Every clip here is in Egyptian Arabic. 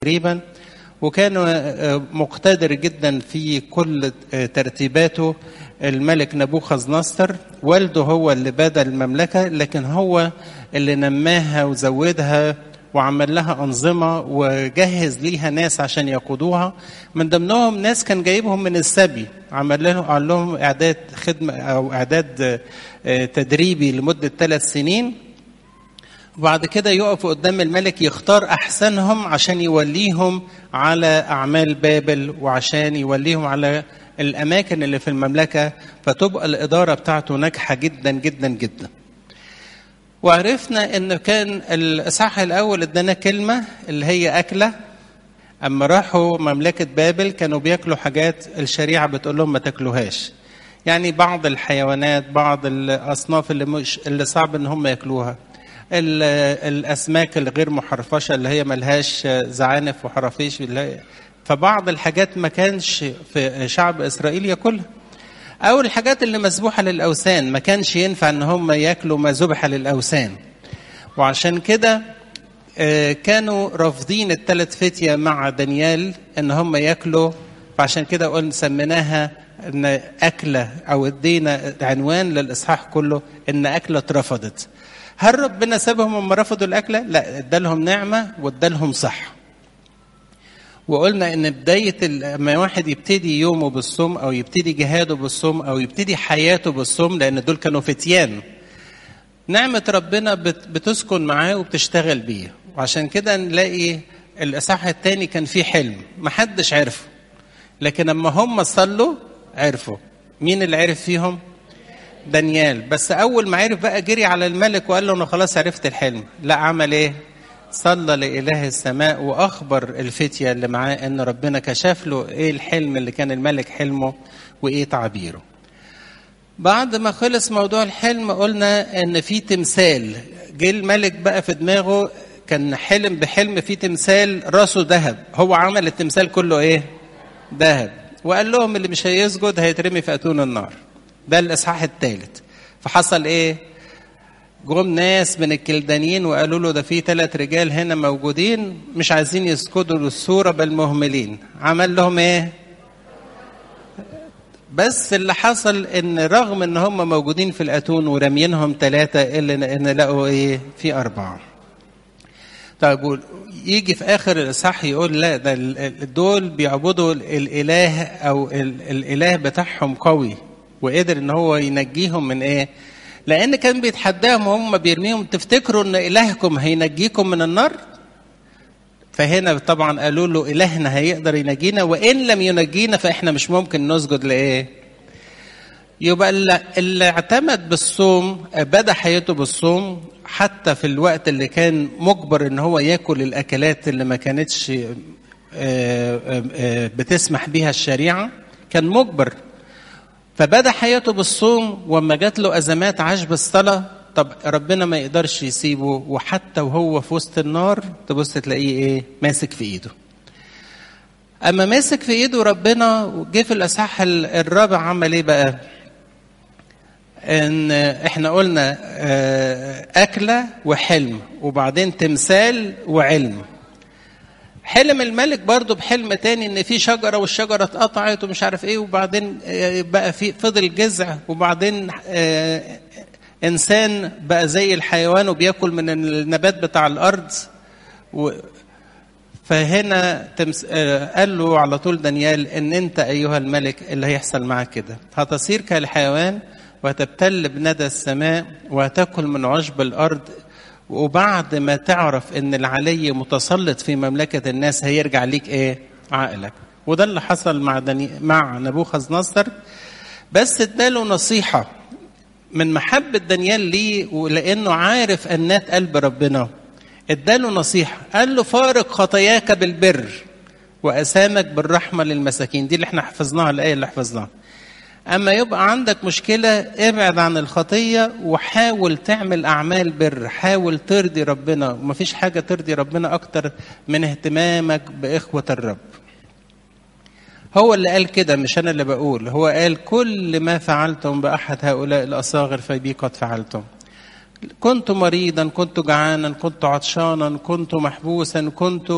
تقريبا وكان مقتدر جدا في كل ترتيباته الملك نبوخذ نصر والده هو اللي بدا المملكه لكن هو اللي نماها وزودها وعمل لها انظمه وجهز ليها ناس عشان يقودوها من ضمنهم ناس كان جايبهم من السبي عمل لهم قال لهم اعداد خدمه او اعداد تدريبي لمده ثلاث سنين وبعد كده يقفوا قدام الملك يختار احسنهم عشان يوليهم على اعمال بابل وعشان يوليهم على الاماكن اللي في المملكه فتبقى الاداره بتاعته ناجحه جدا جدا جدا. وعرفنا ان كان الاصحاح الاول ادانا كلمه اللي هي اكله اما راحوا مملكه بابل كانوا بياكلوا حاجات الشريعه بتقول لهم ما تاكلوهاش. يعني بعض الحيوانات بعض الاصناف اللي مش اللي صعب ان هم ياكلوها. الاسماك الغير محرفشه اللي هي ملهاش زعانف وحرافيش فبعض الحاجات ما كانش في شعب اسرائيل ياكلها او الحاجات اللي مسبوحه للاوثان ما كانش ينفع ان هم ياكلوا ما ذبح للاوثان وعشان كده كانوا رافضين الثلاث فتيه مع دانيال ان هم ياكلوا فعشان كده قلنا سميناها ان اكله او ادينا عنوان للاصحاح كله ان اكله اترفضت هل ربنا سابهم لما رفضوا الاكله؟ لا ادالهم نعمه وادالهم صحه. وقلنا ان بدايه لما واحد يبتدي يومه بالصوم او يبتدي جهاده بالصوم او يبتدي حياته بالصوم لان دول كانوا فتيان. نعمه ربنا بتسكن معاه وبتشتغل بيه وعشان كده نلاقي الاصحاح الثاني كان فيه حلم محدش عرفه. لكن لما هم صلوا عرفوا. مين اللي عرف فيهم؟ دانيال بس اول ما عرف بقى جري على الملك وقال له انا خلاص عرفت الحلم لا عمل ايه صلى لاله السماء واخبر الفتيه اللي معاه ان ربنا كشف له ايه الحلم اللي كان الملك حلمه وايه تعبيره بعد ما خلص موضوع الحلم قلنا ان في تمثال جه الملك بقى في دماغه كان حلم بحلم في تمثال راسه ذهب هو عمل التمثال كله ايه ذهب وقال لهم اللي مش هيسجد هيترمي في اتون النار ده الاصحاح الثالث فحصل ايه جم ناس من الكلدانيين وقالوا له ده في ثلاث رجال هنا موجودين مش عايزين يسكتوا للصورة بل مهملين عمل لهم ايه بس اللي حصل ان رغم ان هم موجودين في الاتون ورمينهم ثلاثة الا ان لقوا ايه في اربعة طيب يجي في اخر الاصحاح يقول لا ده دول بيعبدوا الاله او الاله بتاعهم قوي وقدر ان هو ينجيهم من ايه لان كان بيتحداهم وهم بيرميهم تفتكروا ان الهكم هينجيكم من النار فهنا طبعا قالوا له الهنا هيقدر ينجينا وان لم ينجينا فاحنا مش ممكن نسجد لايه يبقى اللي اعتمد بالصوم بدا حياته بالصوم حتى في الوقت اللي كان مجبر ان هو ياكل الاكلات اللي ما كانتش بتسمح بيها الشريعه كان مجبر فبدا حياته بالصوم وما جات له ازمات عاش بالصلاه طب ربنا ما يقدرش يسيبه وحتى وهو في وسط النار تبص تلاقيه ايه ماسك في ايده اما ماسك في ايده ربنا جه في الاصحاح الرابع عمل ايه بقى ان احنا قلنا اكله وحلم وبعدين تمثال وعلم حلم الملك برضه بحلم تاني ان في شجره والشجره اتقطعت ومش عارف ايه وبعدين بقى في فضل جذع وبعدين انسان بقى زي الحيوان وبياكل من النبات بتاع الارض و فهنا تمس... قال له على طول دانيال ان انت ايها الملك اللي هيحصل معاك كده هتصير كالحيوان وتبتل بندى السماء وتاكل من عشب الارض وبعد ما تعرف ان العلي متسلط في مملكه الناس هيرجع ليك ايه عقلك وده اللي حصل مع دني... مع نبوخذ نصر بس اداله نصيحه من محبه دانيال ليه ولانه عارف انات قلب ربنا اداله نصيحه قال له فارق خطاياك بالبر واسامك بالرحمه للمساكين دي اللي احنا حفظناها الايه اللي حفظناها اما يبقى عندك مشكله ابعد عن الخطيه وحاول تعمل اعمال بر حاول ترضي ربنا ومفيش حاجه ترضي ربنا اكتر من اهتمامك باخوه الرب هو اللي قال كده مش انا اللي بقول هو قال كل ما فعلتم باحد هؤلاء الاصاغر فبي قد فعلتم كنت مريضا كنت جعانا كنت عطشانا كنت محبوسا كنت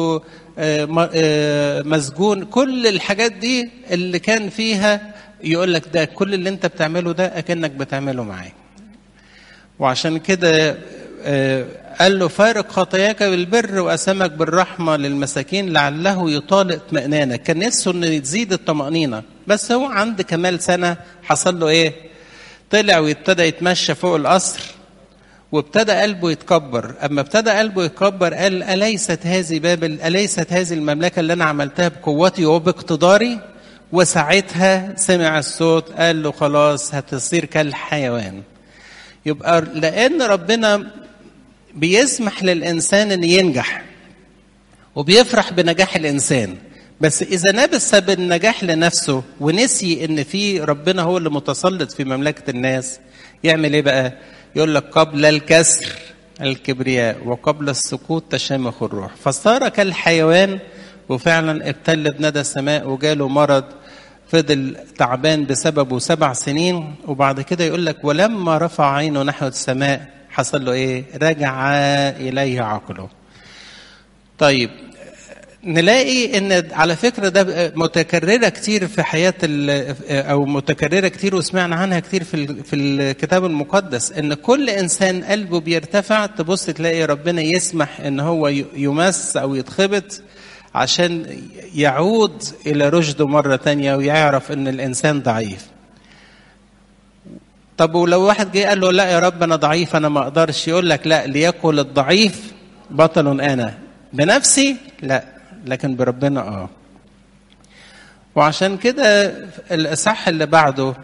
مسجون كل الحاجات دي اللي كان فيها يقول لك ده كل اللي انت بتعمله ده اكنك بتعمله معايا وعشان كده قال له فارق خطاياك بالبر واسمك بالرحمه للمساكين لعله يطال اطمئنانك كان نفسه انه تزيد الطمانينه بس هو عند كمال سنه حصل له ايه طلع وابتدى يتمشى فوق القصر وابتدى قلبه يتكبر اما ابتدى قلبه يتكبر قال اليست هذه بابل اليست هذه المملكه اللي انا عملتها بقوتي وباقتداري وساعتها سمع الصوت قال له خلاص هتصير كالحيوان يبقى لان ربنا بيسمح للانسان ان ينجح وبيفرح بنجاح الانسان بس اذا نبس بالنجاح لنفسه ونسي ان في ربنا هو اللي متسلط في مملكه الناس يعمل ايه بقى يقول لك قبل الكسر الكبرياء وقبل السقوط تشامخ الروح فصار كالحيوان وفعلا ابتل بندى السماء وجاله مرض فضل تعبان بسببه سبع سنين وبعد كده يقول لك ولما رفع عينه نحو السماء حصل له ايه رجع اليه عقله طيب نلاقي ان على فكره ده متكرره كتير في حياه او متكرره كتير وسمعنا عنها كتير في في الكتاب المقدس ان كل انسان قلبه بيرتفع تبص تلاقي ربنا يسمح ان هو يمس او يتخبط عشان يعود الى رشده مره تانية ويعرف ان الانسان ضعيف طب ولو واحد جه قال له لا يا رب انا ضعيف انا ما اقدرش يقول لك لا ليقل الضعيف بطل انا بنفسي لا لكن بربنا اه وعشان كده الاصح اللي بعده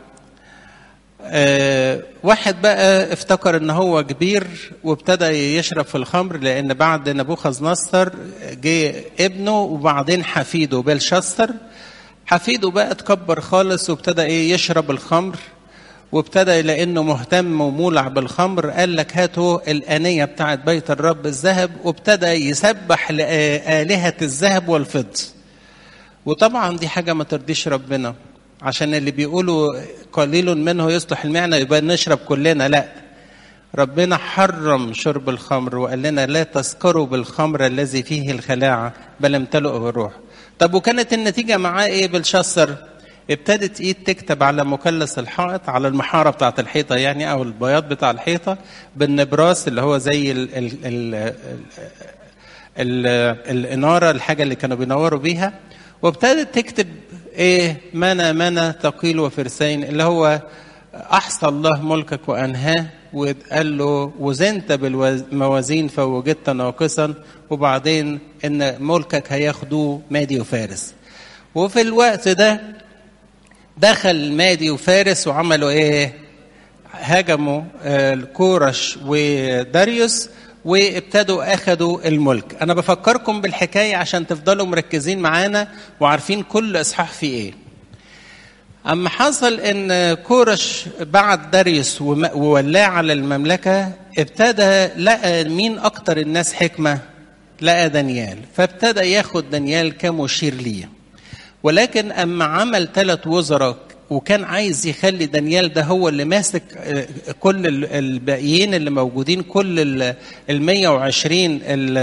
آه واحد بقى افتكر ان هو كبير وابتدى يشرب في الخمر لان بعد نبوخذ نصر جه ابنه وبعدين حفيده بلشستر حفيده بقى اتكبر خالص وابتدى ايه يشرب الخمر وابتدى لانه مهتم ومولع بالخمر قال لك هاتوا الانيه بتاعت بيت الرب الذهب وابتدى يسبح لالهه الذهب والفضه وطبعا دي حاجه ما ترضيش ربنا عشان اللي بيقولوا قليل منه يصلح المعنى يبقى نشرب كلنا لا ربنا حرم شرب الخمر وقال لنا لا تسكروا بالخمر الذي فيه الخلاعه بل امتلئوا بالروح طب وكانت النتيجه معاه ايه بالشسر ابتدت ايد تكتب على مثلث الحائط على المحاره بتاعه الحيطه يعني او البياض بتاع الحيطه بالنبراس اللي هو زي ال ال ال ال الاناره الحاجه اللي كانوا بينوروا بيها وابتدت تكتب ايه منى منى ثقيل وفرسين اللي هو احصى الله ملكك وانهاه وقال له وزنت بالموازين فوجدت ناقصا وبعدين ان ملكك هياخدوه مادي وفارس وفي الوقت ده دخل مادي وفارس وعملوا ايه هاجموا كورش وداريوس وابتدوا اخذوا الملك انا بفكركم بالحكايه عشان تفضلوا مركزين معانا وعارفين كل اصحاح فيه ايه اما حصل ان كورش بعد داريوس وولاه على المملكه ابتدى لقى مين اكتر الناس حكمه لقى دانيال فابتدى ياخد دانيال كمشير ليه ولكن اما عمل ثلاث وزراء وكان عايز يخلي دانيال ده هو اللي ماسك كل الباقيين اللي موجودين كل ال 120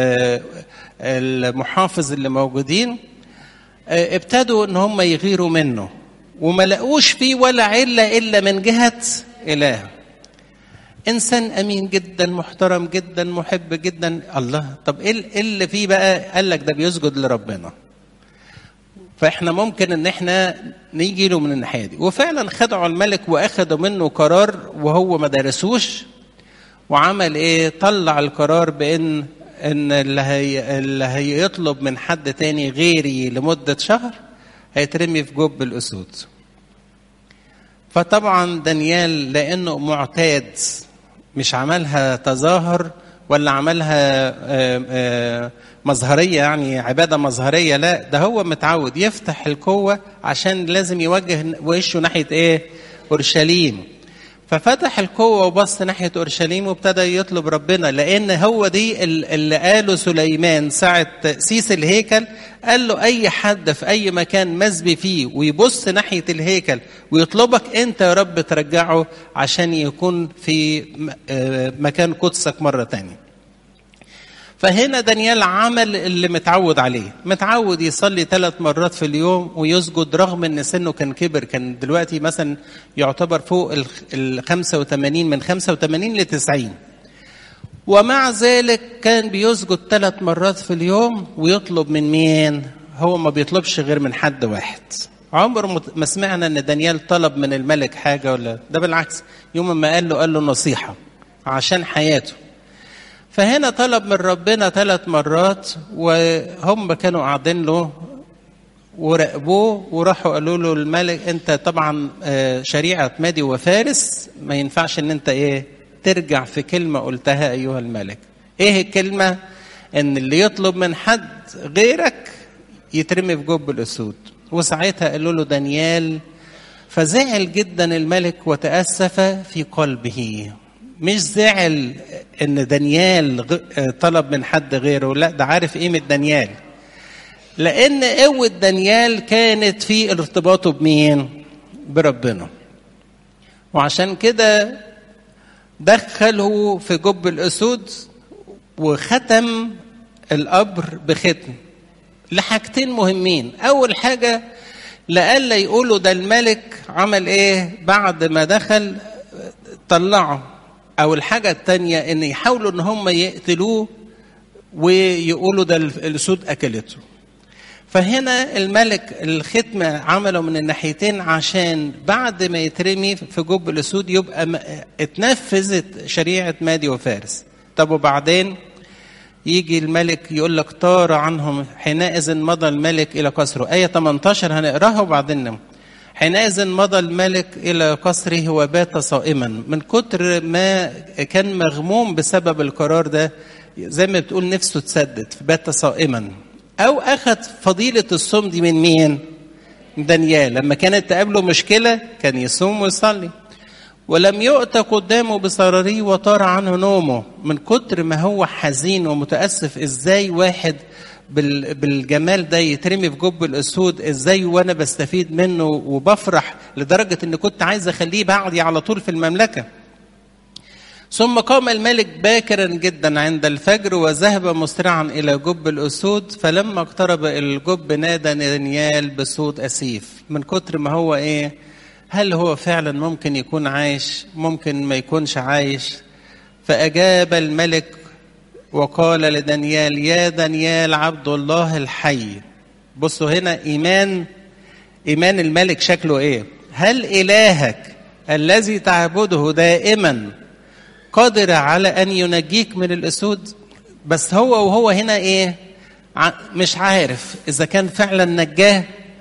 المحافظ اللي موجودين ابتدوا ان هم يغيروا منه وما لقوش فيه ولا عله الا من جهه اله انسان امين جدا محترم جدا محب جدا الله طب ايه اللي فيه بقى قال لك ده بيسجد لربنا فاحنا ممكن ان احنا نيجي له من الناحيه دي وفعلا خدعوا الملك واخدوا منه قرار وهو ما درسوش وعمل ايه طلع القرار بان ان اللي, هي اللي هيطلب من حد تاني غيري لمده شهر هيترمي في جب الاسود فطبعا دانيال لانه معتاد مش عملها تظاهر ولا عملها آآ آآ مظهرية يعني عبادة مظهرية لا ده هو متعود يفتح القوة عشان لازم يوجه وشه ناحية ايه أورشليم ففتح القوة وبص ناحية أورشليم وابتدى يطلب ربنا لأن هو دي اللي قاله سليمان ساعة تأسيس الهيكل قال له أي حد في أي مكان مسبي فيه ويبص ناحية الهيكل ويطلبك أنت يا رب ترجعه عشان يكون في مكان قدسك مرة تانية فهنا دانيال عمل اللي متعود عليه متعود يصلي ثلاث مرات في اليوم ويسجد رغم ان سنه كان كبر كان دلوقتي مثلا يعتبر فوق ال 85 من 85 ل 90 ومع ذلك كان بيسجد ثلاث مرات في اليوم ويطلب من مين هو ما بيطلبش غير من حد واحد عمر ما سمعنا ان دانيال طلب من الملك حاجه ولا ده بالعكس يوم ما قال له قال له نصيحه عشان حياته فهنا طلب من ربنا ثلاث مرات وهم كانوا قاعدين له وراقبوه وراحوا قالوا له الملك انت طبعا شريعه مادي وفارس ما ينفعش ان انت ايه ترجع في كلمه قلتها ايها الملك ايه الكلمه ان اللي يطلب من حد غيرك يترمي في جب الاسود وساعتها قالوا له دانيال فزعل جدا الملك وتاسف في قلبه مش زعل ان دانيال طلب من حد غيره لا ده عارف قيمه دانيال لان قوه دانيال كانت في ارتباطه بمين بربنا وعشان كده دخله في جب الاسود وختم القبر بختم لحاجتين مهمين اول حاجه لألا يقولوا ده الملك عمل ايه بعد ما دخل طلعه او الحاجه الثانيه ان يحاولوا ان هم يقتلوه ويقولوا ده الاسود اكلته فهنا الملك الختم عمله من الناحيتين عشان بعد ما يترمي في جب الاسود يبقى اتنفذت شريعه مادي وفارس طب وبعدين يجي الملك يقول لك طار عنهم حينئذ مضى الملك الى قصره ايه 18 هنقراها وبعدين نم. حينئذ مضى الملك إلى قصره وبات صائما من كتر ما كان مغموم بسبب القرار ده زي ما بتقول نفسه تسدد بات صائما أو أخذ فضيلة الصوم دي من مين؟ دانيال لما كانت تقابله مشكلة كان يصوم ويصلي ولم يؤت قدامه بصراريه وطار عنه نومه من كتر ما هو حزين ومتأسف ازاي واحد بالجمال ده يترمي في جب الاسود ازاي وانا بستفيد منه وبفرح لدرجه ان كنت عايز اخليه بعدي على طول في المملكه ثم قام الملك باكرا جدا عند الفجر وذهب مسرعا الى جب الاسود فلما اقترب الجب نادى دانيال بصوت اسيف من كتر ما هو ايه هل هو فعلا ممكن يكون عايش ممكن ما يكونش عايش فاجاب الملك وقال لدانيال يا دانيال عبد الله الحي بصوا هنا ايمان ايمان الملك شكله ايه هل الهك الذي تعبده دائما قادر على ان ينجيك من الاسود بس هو وهو هنا ايه مش عارف اذا كان فعلا نجاه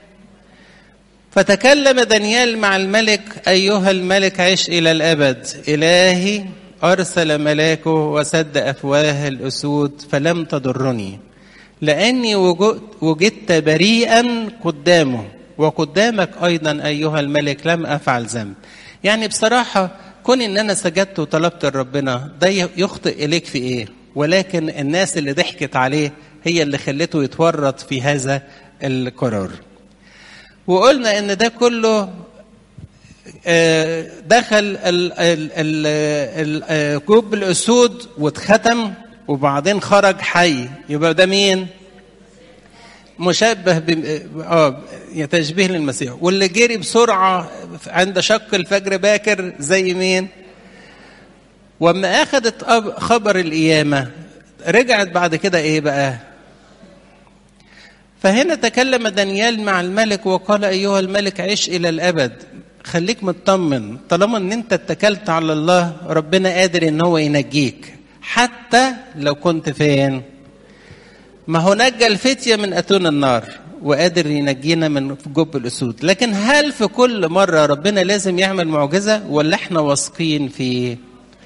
فتكلم دانيال مع الملك ايها الملك عش الى الابد الهي أرسل ملاكه وسد أفواه الأسود فلم تضرني لأني وجدت بريئا قدامه وقدامك أيضا أيها الملك لم أفعل ذنب يعني بصراحة كون إن أنا سجدت وطلبت لربنا ده يخطئ إليك في إيه ولكن الناس اللي ضحكت عليه هي اللي خلته يتورط في هذا القرار وقلنا ان ده كله دخل كوب الاسود واتختم وبعدين خرج حي يبقى ده مين مشبه ب اه تشبيه للمسيح واللي جري بسرعه عند شق الفجر باكر زي مين واما اخذت خبر القيامه رجعت بعد كده ايه بقى فهنا تكلم دانيال مع الملك وقال ايها الملك عش الى الابد خليك مطمن طالما ان انت اتكلت على الله ربنا قادر ان هو ينجيك حتى لو كنت فين ما هو نجى الفتية من أتون النار وقادر ينجينا من جب الأسود لكن هل في كل مرة ربنا لازم يعمل معجزة ولا احنا واثقين فيه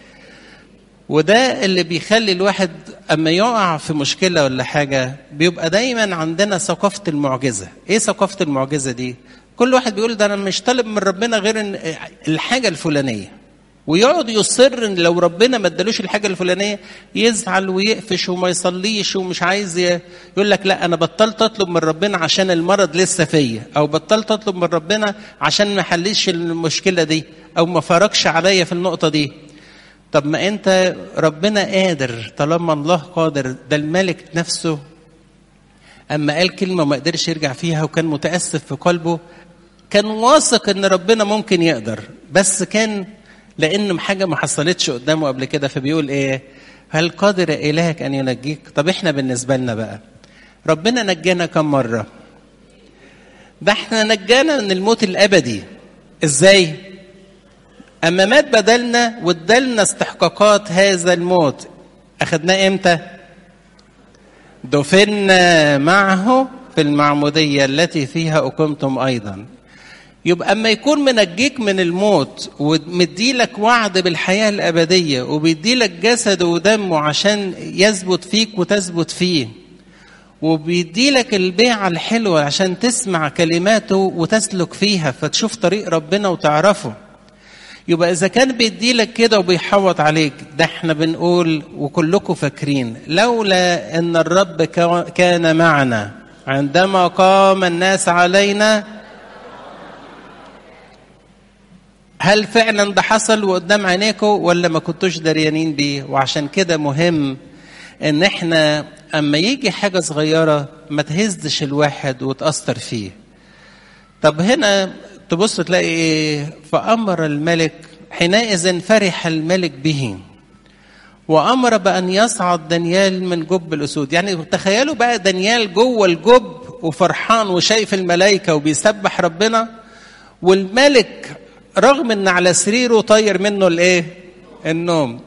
وده اللي بيخلي الواحد اما يقع في مشكله ولا حاجه بيبقى دايما عندنا ثقافه المعجزه ايه ثقافه المعجزه دي كل واحد بيقول ده انا مش طالب من ربنا غير إن الحاجه الفلانيه ويقعد يصر ان لو ربنا ما ادالوش الحاجه الفلانيه يزعل ويقفش وما يصليش ومش عايز ي... يقول لك لا انا بطلت اطلب من ربنا عشان المرض لسه فيا او بطلت اطلب من ربنا عشان ما حليش المشكله دي او ما فرقش عليا في النقطه دي طب ما انت ربنا قادر طالما الله قادر ده الملك نفسه اما قال كلمه ما قدرش يرجع فيها وكان متاسف في قلبه كان واثق ان ربنا ممكن يقدر بس كان لان حاجه ما حصلتش قدامه قبل كده فبيقول ايه هل قادر الهك ان ينجيك طب احنا بالنسبه لنا بقى ربنا نجانا كم مره ده احنا نجانا من الموت الابدي ازاي اما مات بدلنا وادالنا استحقاقات هذا الموت اخدناه امتى دفنا معه في المعموديه التي فيها اقمتم ايضا يبقى اما يكون منجيك من الموت ومديلك وعد بالحياه الابديه وبيديلك جسده ودمه عشان يثبت فيك وتثبت فيه وبيديلك البيعه الحلوه عشان تسمع كلماته وتسلك فيها فتشوف طريق ربنا وتعرفه يبقى اذا كان بيديلك كده وبيحوط عليك ده احنا بنقول وكلكم فاكرين لولا ان الرب كان معنا عندما قام الناس علينا هل فعلا ده حصل وقدام عينيكم ولا ما كنتوش دريانين بيه وعشان كده مهم ان احنا اما يجي حاجه صغيره ما تهزش الواحد وتاثر فيه طب هنا تبص تلاقي ايه فامر الملك حينئذ فرح الملك به وامر بان يصعد دانيال من جب الاسود يعني تخيلوا بقى دانيال جوه الجب وفرحان وشايف الملائكه وبيسبح ربنا والملك رغم ان على سريره طير منه الايه النوم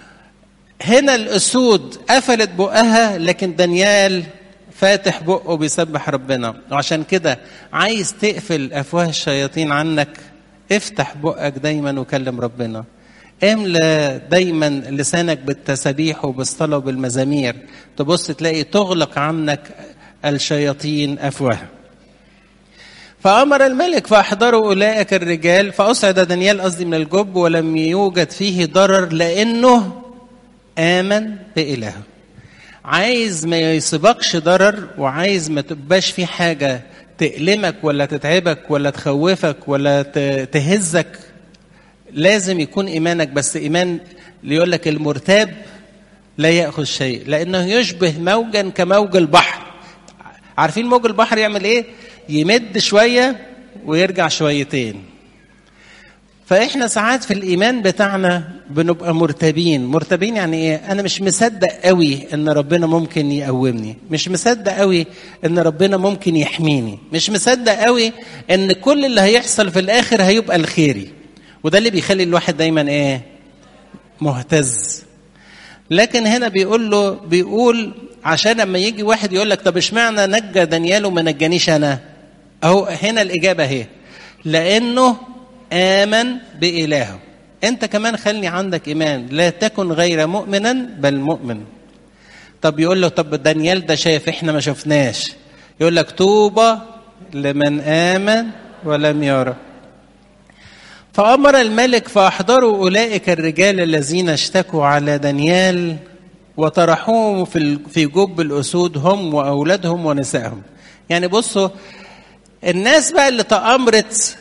هنا الاسود قفلت بقها لكن دانيال فاتح بقه بيسبح ربنا وعشان كده عايز تقفل افواه الشياطين عنك افتح بقك دايما وكلم ربنا املى دايما لسانك بالتسابيح وبالصلاه وبالمزامير تبص تلاقي تغلق عنك الشياطين افواهها فأمر الملك فأحضروا أولئك الرجال فأصعد دانيال قصدي من الجب ولم يوجد فيه ضرر لأنه آمن بإلهه عايز ما يصيبكش ضرر وعايز ما تبقاش في حاجة تألمك ولا تتعبك ولا تخوفك ولا تهزك لازم يكون إيمانك بس إيمان اللي يقول لك المرتاب لا يأخذ شيء لأنه يشبه موجا كموج البحر عارفين موج البحر يعمل إيه؟ يمد شوية ويرجع شويتين فاحنا ساعات في الايمان بتاعنا بنبقى مرتبين مرتبين يعني ايه انا مش مصدق قوي ان ربنا ممكن يقومني مش مصدق قوي ان ربنا ممكن يحميني مش مصدق قوي ان كل اللي هيحصل في الاخر هيبقى الخيري وده اللي بيخلي الواحد دايما ايه مهتز لكن هنا بيقول له بيقول عشان لما يجي واحد يقول لك طب اشمعنى نجى دانيال وما نجانيش انا اهو هنا الاجابه اهي لانه آمن بإلهه أنت كمان خلي عندك إيمان لا تكن غير مؤمنا بل مؤمن طب يقول له طب دانيال ده شايف احنا ما شفناش يقول لك طوبى لمن آمن ولم يرى فأمر الملك فأحضروا أولئك الرجال الذين اشتكوا على دانيال وطرحوهم في في جب الأسود هم وأولادهم ونسائهم يعني بصوا الناس بقى اللي تأمرت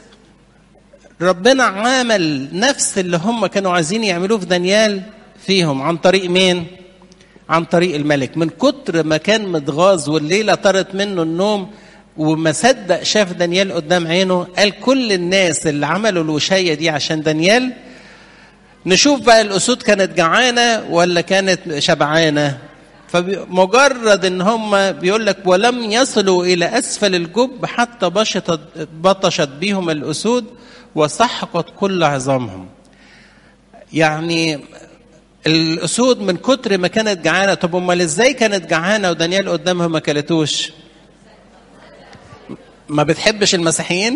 ربنا عمل نفس اللي هم كانوا عايزين يعملوه في دانيال فيهم عن طريق مين؟ عن طريق الملك من كتر ما كان متغاظ والليلة طرت منه النوم وما صدق شاف دانيال قدام عينه قال كل الناس اللي عملوا الوشاية دي عشان دانيال نشوف بقى الأسود كانت جعانة ولا كانت شبعانة فمجرد ان هم بيقول لك ولم يصلوا الى اسفل الجب حتى بشطت بطشت بهم الاسود وسحقت كل عظامهم يعني الاسود من كتر ما كانت جعانه طب امال ازاي كانت جعانه ودانيال قدامها ما كلتوش ما بتحبش المسيحيين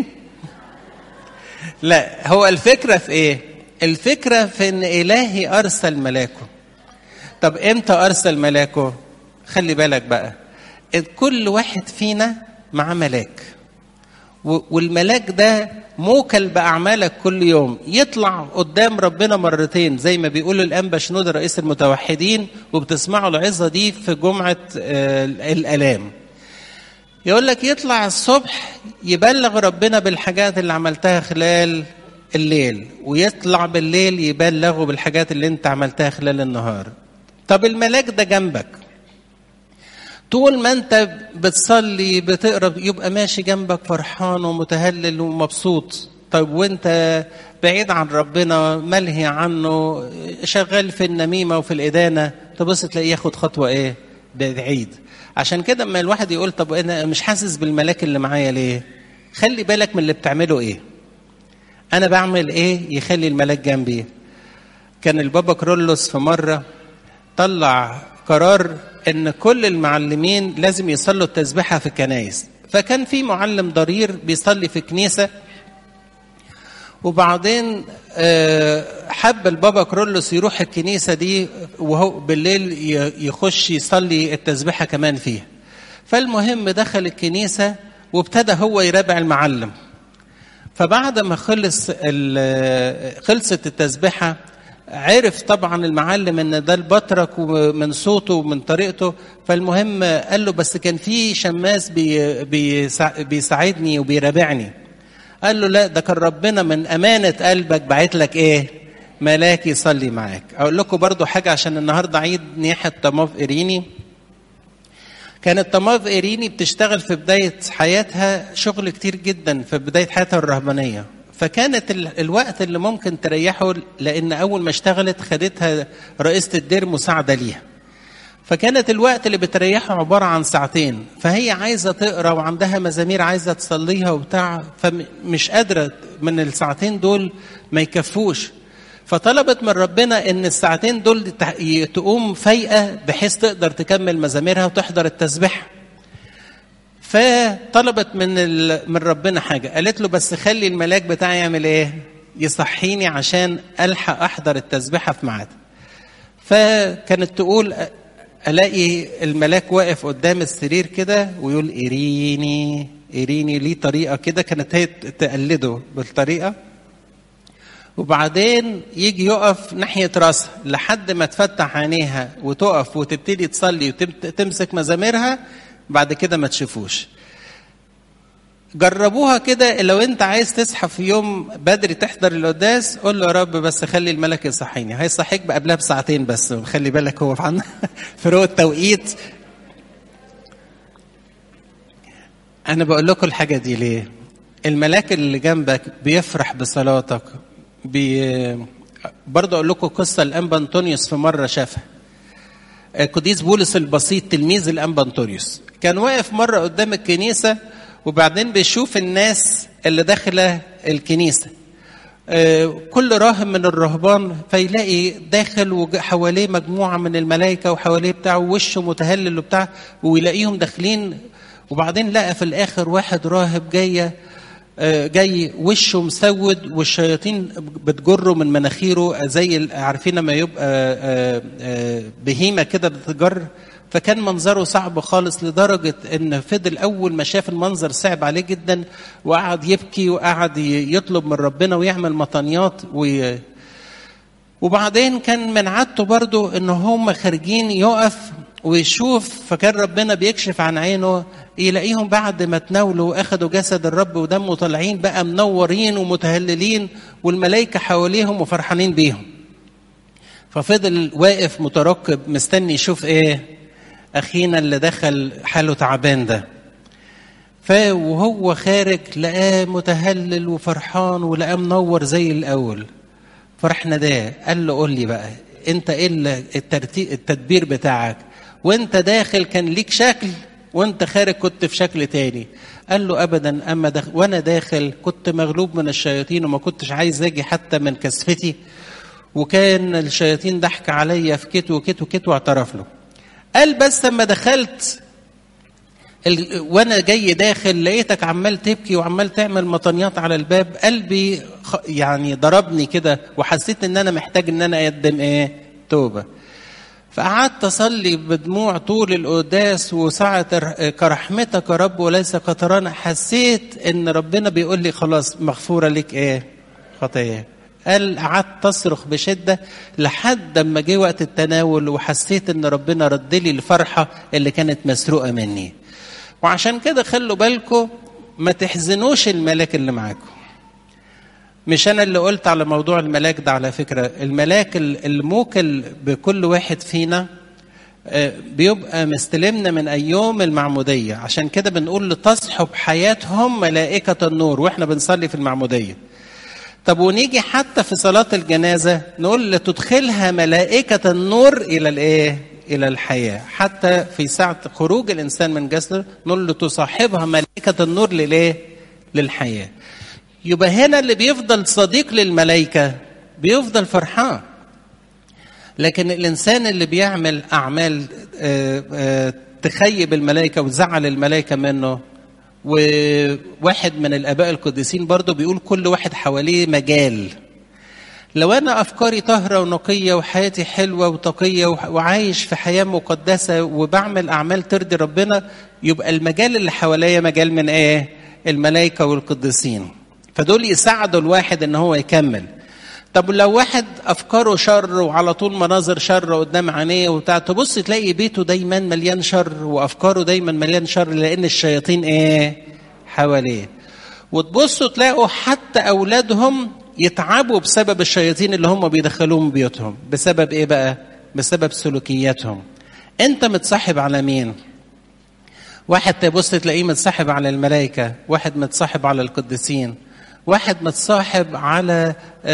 لا هو الفكره في ايه الفكره في ان الهي ارسل ملاكه طب امتى ارسل ملاكه خلي بالك بقى كل واحد فينا مع ملاك والملاك ده موكل باعمالك كل يوم يطلع قدام ربنا مرتين زي ما بيقول الانبا شنود رئيس المتوحدين وبتسمعوا العظه دي في جمعه الالام يقول لك يطلع الصبح يبلغ ربنا بالحاجات اللي عملتها خلال الليل ويطلع بالليل يبلغه بالحاجات اللي انت عملتها خلال النهار طب الملاك ده جنبك طول ما انت بتصلي بتقرا يبقى ماشي جنبك فرحان ومتهلل ومبسوط طيب وانت بعيد عن ربنا ملهي عنه شغال في النميمه وفي الادانه تبص تلاقيه ياخد خطوه ايه بعيد عشان كده اما الواحد يقول طب انا مش حاسس بالملاك اللي معايا ليه خلي بالك من اللي بتعمله ايه انا بعمل ايه يخلي الملاك جنبي كان البابا كرولوس في مره طلع قرار ان كل المعلمين لازم يصلوا التسبيحه في الكنايس فكان في معلم ضرير بيصلي في كنيسه وبعدين حب البابا كرولوس يروح الكنيسه دي وهو بالليل يخش يصلي التسبيحه كمان فيها فالمهم دخل الكنيسه وابتدى هو يرابع المعلم فبعد ما خلص خلصت التسبيحه عرف طبعا المعلم ان ده البطرك ومن صوته ومن طريقته فالمهم قال له بس كان في شماس بي بيسا بيساعدني وبيرابعني قال له لا ده كان ربنا من امانه قلبك بعت لك ايه ملاك يصلي معاك اقول لكم برضو حاجه عشان النهارده عيد نياحه طماف ايريني كانت طماف ايريني بتشتغل في بدايه حياتها شغل كتير جدا في بدايه حياتها الرهبانيه فكانت الوقت اللي ممكن تريحه لان اول ما اشتغلت خدتها رئيسه الدير مساعده ليها فكانت الوقت اللي بتريحه عباره عن ساعتين فهي عايزه تقرا وعندها مزامير عايزه تصليها وبتاع فمش قادره من الساعتين دول ما يكفوش فطلبت من ربنا ان الساعتين دول تقوم فايقه بحيث تقدر تكمل مزاميرها وتحضر التسبيح فطلبت من من ربنا حاجه قالت له بس خلي الملاك بتاعي يعمل ايه يصحيني عشان الحق احضر التسبيحه في ميعادها فكانت تقول الاقي الملاك واقف قدام السرير كده ويقول ايريني ايريني ليه طريقه كده كانت هي تقلده بالطريقه وبعدين يجي يقف ناحيه راسها لحد ما تفتح عينيها وتقف وتبتدي تصلي وتمسك مزاميرها بعد كده ما تشوفوش جربوها كده لو انت عايز تصحى في يوم بدري تحضر القداس قول له يا رب بس خلي الملك يصحيني هيصحيك قبلها بساعتين بس خلي بالك هو عن فروق التوقيت انا بقول لكم الحاجه دي ليه الملاك اللي جنبك بيفرح بصلاتك بي... برضه اقول لكم قصه الانبا انطونيوس في مره شافها قديس بولس البسيط تلميذ الانبا انطونيوس كان واقف مره قدام الكنيسه وبعدين بيشوف الناس اللي داخله الكنيسه كل راهب من الرهبان فيلاقي داخل وحواليه مجموعه من الملائكه وحواليه بتاعه وشه متهلل وبتاع ويلاقيهم داخلين وبعدين لقى في الاخر واحد راهب جايه جاي وشه مسود والشياطين بتجره من مناخيره زي عارفين لما يبقى بهيمه كده بتجر فكان منظره صعب خالص لدرجة إن فضل أول ما شاف المنظر صعب عليه جدا وقعد يبكي وقعد يطلب من ربنا ويعمل مطانيات وي... وبعدين كان من عادته برضو إن هم خارجين يقف ويشوف فكان ربنا بيكشف عن عينه يلاقيهم بعد ما تناولوا واخدوا جسد الرب ودمه طالعين بقى منورين ومتهللين والملائكة حواليهم وفرحانين بيهم ففضل واقف مترقب مستني يشوف ايه اخينا اللي دخل حاله تعبان ده فوهو خارج لقاه متهلل وفرحان ولقاه منور زي الاول فرحنا ده قال له قول لي بقى انت ايه الترتيب التدبير بتاعك وانت داخل كان ليك شكل وانت خارج كنت في شكل تاني قال له ابدا اما دخل وانا داخل كنت مغلوب من الشياطين وما كنتش عايز اجي حتى من كسفتي وكان الشياطين ضحك عليا في كت وكت وكت واعترف له قال بس لما دخلت ال... وانا جاي داخل لقيتك عمال تبكي وعمال تعمل مطنيات على الباب قلبي خ... يعني ضربني كده وحسيت ان انا محتاج ان انا اقدم ايه توبه فقعدت اصلي بدموع طول القداس وساعة كرحمتك يا رب وليس كترانا حسيت ان ربنا بيقول لي خلاص مغفورة لك ايه خطايا قال قعدت تصرخ بشدة لحد ما جه وقت التناول وحسيت ان ربنا رد لي الفرحة اللي كانت مسروقة مني وعشان كده خلوا بالكم ما تحزنوش الملاك اللي معاكم مش انا اللي قلت على موضوع الملاك ده على فكره الملاك الموكل بكل واحد فينا بيبقى مستلمنا من ايام المعموديه عشان كده بنقول لتصحب حياتهم ملائكه النور واحنا بنصلي في المعموديه طب ونيجي حتى في صلاه الجنازه نقول لتدخلها ملائكه النور الى الايه الى الحياه حتى في ساعه خروج الانسان من جسده نقول لتصاحبها ملائكه النور للايه للحياه يبقى هنا اللي بيفضل صديق للملائكة بيفضل فرحان لكن الإنسان اللي بيعمل أعمال تخيب الملائكة وتزعل الملائكة منه وواحد من الآباء القديسين برضه بيقول كل واحد حواليه مجال لو أنا أفكاري طاهرة ونقية وحياتي حلوة وتقية وعايش في حياة مقدسة وبعمل أعمال ترضي ربنا يبقى المجال اللي حواليا مجال من إيه؟ الملائكة والقديسين فدول يساعدوا الواحد ان هو يكمل طب لو واحد افكاره شر وعلى طول مناظر شر قدام عينيه وبتاع تبص تلاقي بيته دايما مليان شر وافكاره دايما مليان شر لان الشياطين ايه حواليه وتبصوا تلاقوا حتى اولادهم يتعبوا بسبب الشياطين اللي هم بيدخلوهم بيوتهم بسبب ايه بقى بسبب سلوكياتهم انت متصاحب على مين واحد تبص تلاقيه متصاحب على الملائكه واحد متصاحب على القديسين واحد متصاحب على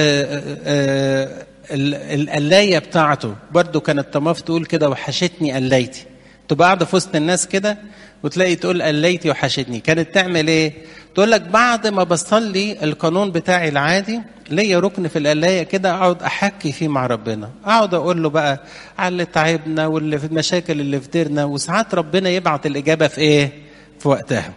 القلاية بتاعته برضو كانت طماف تقول كده وحشتني قلايتي تبقى قاعدة في وسط الناس كده وتلاقي تقول قلايتي وحشتني كانت تعمل ايه تقول لك بعد ما بصلي القانون بتاعي العادي ليا ركن في القلاية كده اقعد احكي فيه مع ربنا اقعد اقول له بقى على اللي تعبنا واللي في المشاكل اللي في ديرنا وساعات ربنا يبعت الاجابة في ايه في وقتها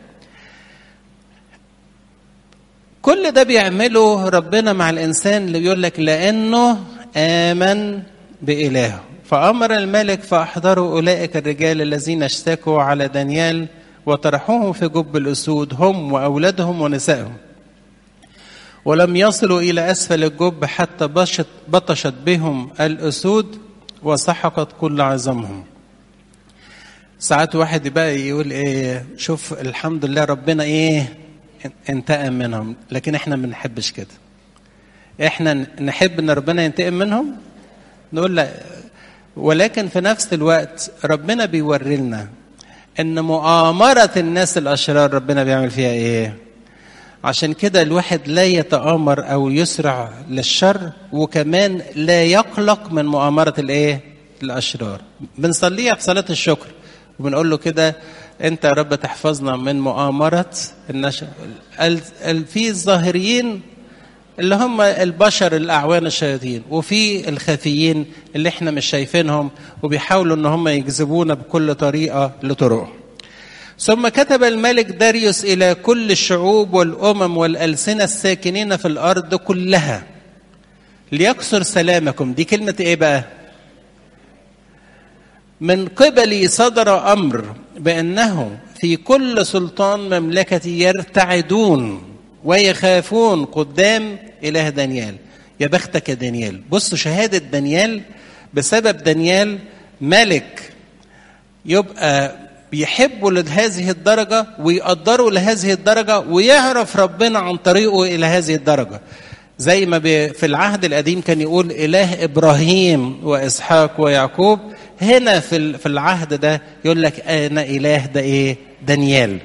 كل ده بيعمله ربنا مع الانسان اللي بيقول لك لانه امن بالهه فامر الملك فاحضروا اولئك الرجال الذين اشتكوا على دانيال وطرحوهم في جب الاسود هم واولادهم ونسائهم ولم يصلوا الى اسفل الجب حتى بشت بطشت بهم الاسود وسحقت كل عظامهم ساعات واحد بقى يقول ايه شوف الحمد لله ربنا ايه انتقم منهم لكن احنا ما بنحبش كده احنا نحب ان ربنا ينتقم منهم نقول لا ولكن في نفس الوقت ربنا بيوري لنا ان مؤامرة الناس الاشرار ربنا بيعمل فيها ايه عشان كده الواحد لا يتآمر او يسرع للشر وكمان لا يقلق من مؤامرة الايه الاشرار بنصليها في صلاة الشكر وبنقول له كده انت يا رب تحفظنا من مؤامرة النشر في الظاهريين اللي هم البشر الاعوان الشياطين وفي الخفيين اللي احنا مش شايفينهم وبيحاولوا ان هم يجذبونا بكل طريقه لطرق ثم كتب الملك داريوس الى كل الشعوب والامم والالسنه الساكنين في الارض كلها ليكسر سلامكم دي كلمه ايه بقى من قبلي صدر امر بانه في كل سلطان مملكتي يرتعدون ويخافون قدام اله دانيال يا بختك يا دانيال بص شهاده دانيال بسبب دانيال ملك يبقى بيحبوا لهذه الدرجة ويقدروا لهذه الدرجة ويعرف ربنا عن طريقه إلى هذه الدرجة زي ما في العهد القديم كان يقول إله إبراهيم وإسحاق ويعقوب هنا في في العهد ده يقول لك أنا إله ده إيه دانيال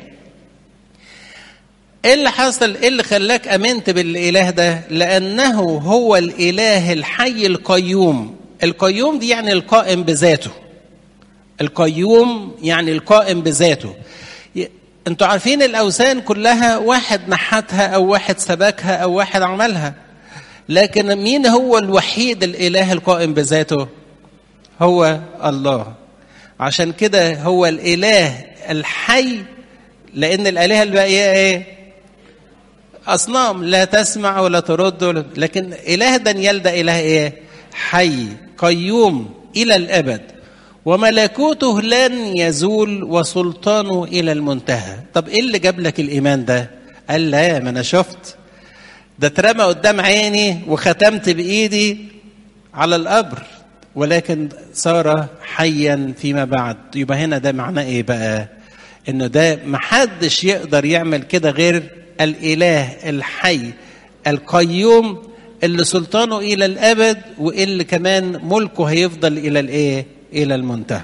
ايه اللي حصل ايه اللي خلاك امنت بالاله ده لانه هو الاله الحي القيوم القيوم دي يعني القائم بذاته القيوم يعني القائم بذاته انتوا عارفين الاوثان كلها واحد نحتها او واحد سبكها او واحد عملها لكن مين هو الوحيد الاله القائم بذاته هو الله عشان كده هو الاله الحي لان الالهه الباقيه ايه اصنام لا تسمع ولا ترد ولا لكن اله دانيال ده اله ايه حي قيوم الى الابد وملكوته لن يزول وسلطانه الى المنتهى طب ايه اللي جاب لك الايمان ده قال لا ما انا شفت ده اترمى قدام عيني وختمت بايدي على القبر ولكن صار حيا فيما بعد يبقى هنا ده معناه ايه بقى انه ده محدش يقدر يعمل كده غير الاله الحي القيوم اللي سلطانه الى الابد واللي كمان ملكه هيفضل الى الايه الى المنتهى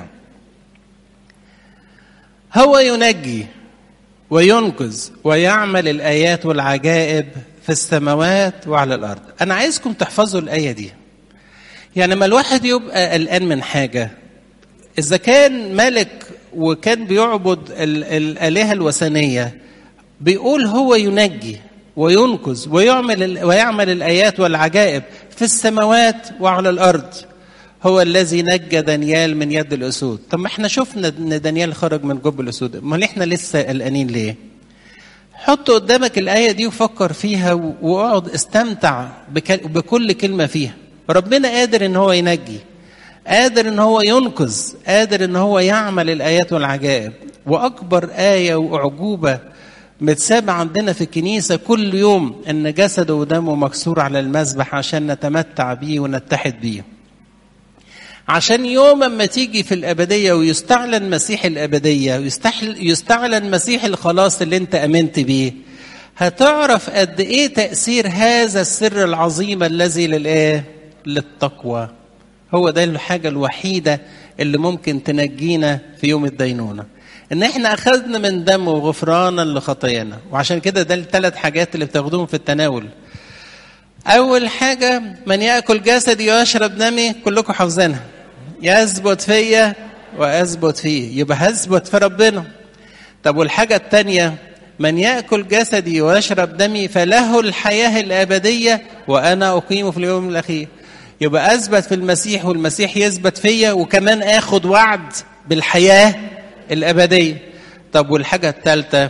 هو ينجي وينقذ ويعمل الايات والعجائب في السماوات وعلى الارض انا عايزكم تحفظوا الايه دي يعني ما الواحد يبقى قلقان من حاجه اذا كان ملك وكان بيعبد الالهه الوثنيه بيقول هو ينجي وينقذ ويعمل ويعمل الايات والعجائب في السماوات وعلى الارض هو الذي نجى دانيال من يد الاسود طب ما احنا شفنا ان دانيال خرج من جب الاسود امال احنا لسه قلقانين ليه حط قدامك الايه دي وفكر فيها واقعد استمتع بكل كلمه فيها ربنا قادر ان هو ينجي قادر ان هو ينقذ قادر ان هو يعمل الايات والعجائب واكبر ايه واعجوبه متسابة عندنا في الكنيسة كل يوم إن جسده ودمه مكسور على المذبح عشان نتمتع بيه ونتحد بيه. عشان يوم ما تيجي في الأبدية ويستعلن مسيح الأبدية ويستعلن مسيح الخلاص اللي أنت أمنت بيه هتعرف قد إيه تأثير هذا السر العظيم الذي للإيه؟ للتقوى. هو ده الحاجة الوحيدة اللي ممكن تنجينا في يوم الدينونة. ان احنا اخذنا من دمه غفرانا لخطايانا وعشان كده ده الثلاث حاجات اللي بتاخدوهم في التناول اول حاجه من ياكل جسدي ويشرب دمي كلكم حافظينها يثبت فيا واثبت فيه يبقى هثبت في ربنا طب والحاجه الثانيه من ياكل جسدي ويشرب دمي فله الحياه الابديه وانا اقيمه في اليوم الاخير يبقى اثبت في المسيح والمسيح يثبت فيا وكمان اخد وعد بالحياه الأبدية طب والحاجة الثالثة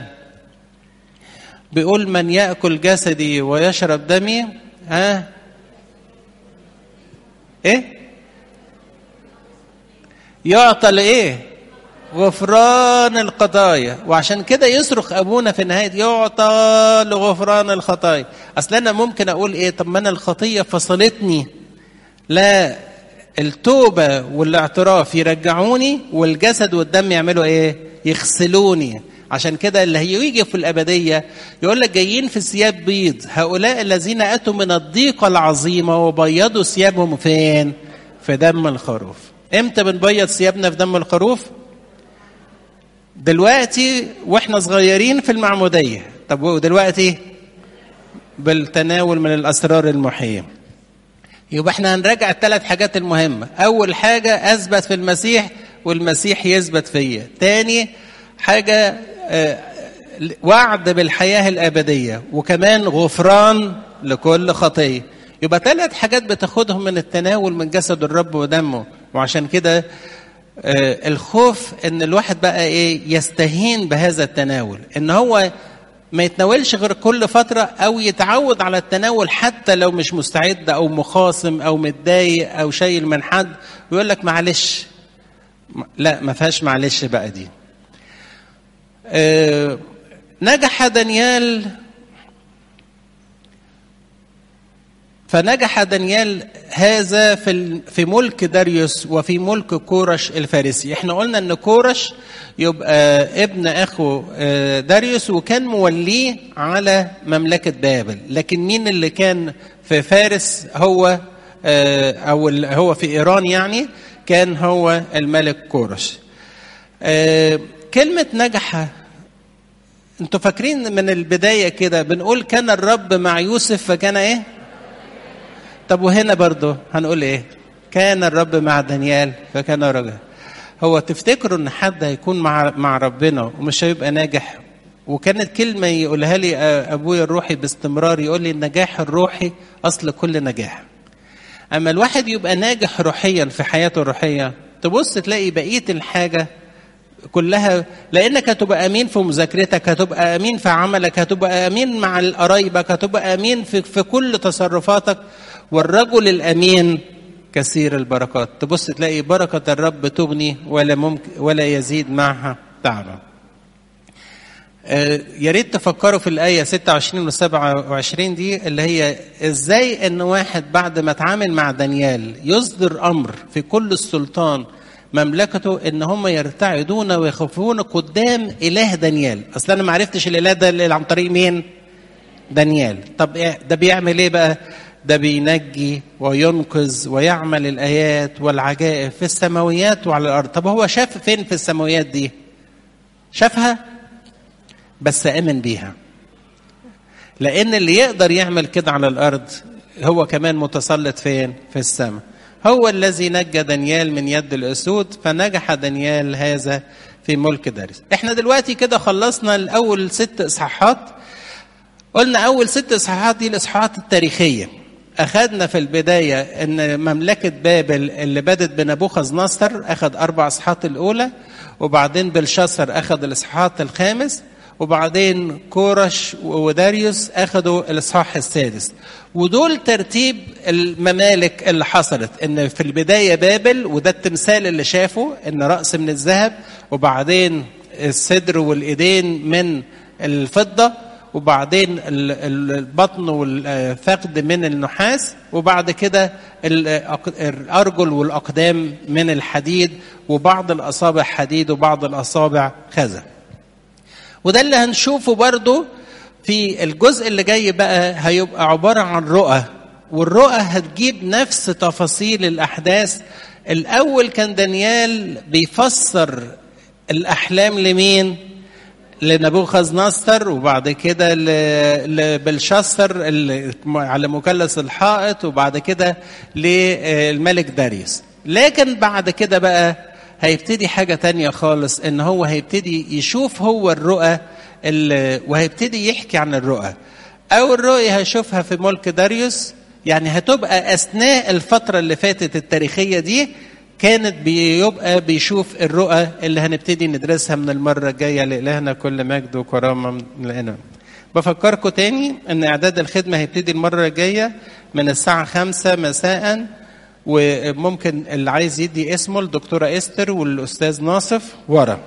بيقول من يأكل جسدي ويشرب دمي ها ايه يعطى لايه غفران القضايا وعشان كده يصرخ ابونا في النهايه يعطى لغفران الخطايا اصل انا ممكن اقول ايه طب ما انا الخطيه فصلتني لا التوبة والاعتراف يرجعوني والجسد والدم يعملوا ايه؟ يغسلوني عشان كده اللي هيجي في الأبدية يقول لك جايين في ثياب بيض هؤلاء الذين أتوا من الضيقة العظيمة وبيضوا ثيابهم فين؟ في دم الخروف امتى بنبيض ثيابنا في دم الخروف؟ دلوقتي واحنا صغيرين في المعمودية طب ودلوقتي بالتناول من الأسرار المحية يبقى احنا هنراجع الثلاث حاجات المهمة أول حاجة أثبت في المسيح والمسيح يثبت فيا تاني حاجة اه وعد بالحياة الأبدية وكمان غفران لكل خطية يبقى ثلاث حاجات بتاخدهم من التناول من جسد الرب ودمه وعشان كده اه الخوف ان الواحد بقى ايه يستهين بهذا التناول ان هو ما يتناولش غير كل فترة أو يتعود على التناول حتى لو مش مستعد أو مخاصم أو متضايق أو شايل من حد ويقول لك معلش لا ما فيهاش معلش بقى دي آه نجح دانيال فنجح دانيال هذا في في ملك داريوس وفي ملك كورش الفارسي احنا قلنا ان كورش يبقى ابن اخو داريوس وكان موليه على مملكه بابل لكن مين اللي كان في فارس هو او هو في ايران يعني كان هو الملك كورش كلمه نجح انتوا فاكرين من البدايه كده بنقول كان الرب مع يوسف فكان ايه طب وهنا برضه هنقول ايه كان الرب مع دانيال فكان رجل هو تفتكروا ان حد هيكون مع مع ربنا ومش هيبقى ناجح وكانت كلمة يقولها لي أبويا الروحي باستمرار يقول لي النجاح الروحي أصل كل نجاح أما الواحد يبقى ناجح روحيا في حياته الروحية تبص تلاقي بقية الحاجة كلها لانك هتبقى امين في مذاكرتك هتبقى امين في عملك هتبقى امين مع قرايبك هتبقى امين في, في كل تصرفاتك والرجل الامين كثير البركات تبص تلاقي بركة الرب تغني ولا ممكن ولا يزيد معها تعبا يا ريت تفكروا في الآية 26 و 27 دي اللي هي إزاي إن واحد بعد ما اتعامل مع دانيال يصدر أمر في كل السلطان مملكته إن هم يرتعدون ويخافون قدام إله دانيال أصل أنا ما عرفتش الإله ده اللي عن طريق مين؟ دانيال طب ده بيعمل إيه بقى؟ ده بينجي وينقذ ويعمل الآيات والعجائب في السماويات وعلى الأرض طب هو شاف فين في السماويات دي؟ شافها بس امن بيها لان اللي يقدر يعمل كده على الارض هو كمان متسلط فين في السماء هو الذي نجى دانيال من يد الاسود فنجح دانيال هذا في ملك دارس احنا دلوقتي كده خلصنا الاول ست اصحاحات قلنا اول ست اصحاحات دي الاصحاحات التاريخيه اخذنا في البدايه ان مملكه بابل اللي بدت بنبوخذ نصر اخذ اربع اصحاحات الاولى وبعدين بلشسر اخذ الاصحاحات الخامس وبعدين كورش وداريوس اخذوا الاصحاح السادس ودول ترتيب الممالك اللي حصلت ان في البدايه بابل وده التمثال اللي شافه ان راس من الذهب وبعدين الصدر والايدين من الفضه وبعدين البطن والفخذ من النحاس وبعد كده الارجل والاقدام من الحديد وبعض الاصابع حديد وبعض الاصابع خزف وده اللي هنشوفه برضو في الجزء اللي جاي بقى هيبقى عبارة عن رؤى والرؤى هتجيب نفس تفاصيل الأحداث الأول كان دانيال بيفسر الأحلام لمين؟ لنبوخذ نصر وبعد كده لبلشسر على مثلث الحائط وبعد كده للملك داريوس لكن بعد كده بقى هيبتدي حاجة تانية خالص ان هو هيبتدي يشوف هو الرؤى وهيبتدي يحكي عن الرؤى اول رؤية هيشوفها في ملك داريوس يعني هتبقى اثناء الفترة اللي فاتت التاريخية دي كانت بيبقى بيشوف الرؤى اللي هنبتدي ندرسها من المرة الجاية لإلهنا كل مجد وكرامة لنا بفكركم تاني ان اعداد الخدمة هيبتدي المرة الجاية من الساعة خمسة مساءً وممكن اللي عايز يدي اسمه الدكتورة استر والأستاذ ناصف ورا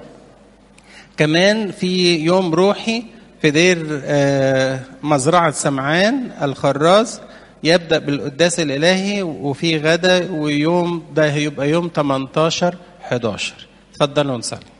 كمان في يوم روحي في دير مزرعة سمعان الخراز يبدأ بالقداس الإلهي وفي غدا ويوم ده هيبقى يوم 18 11 اتفضلوا نصلي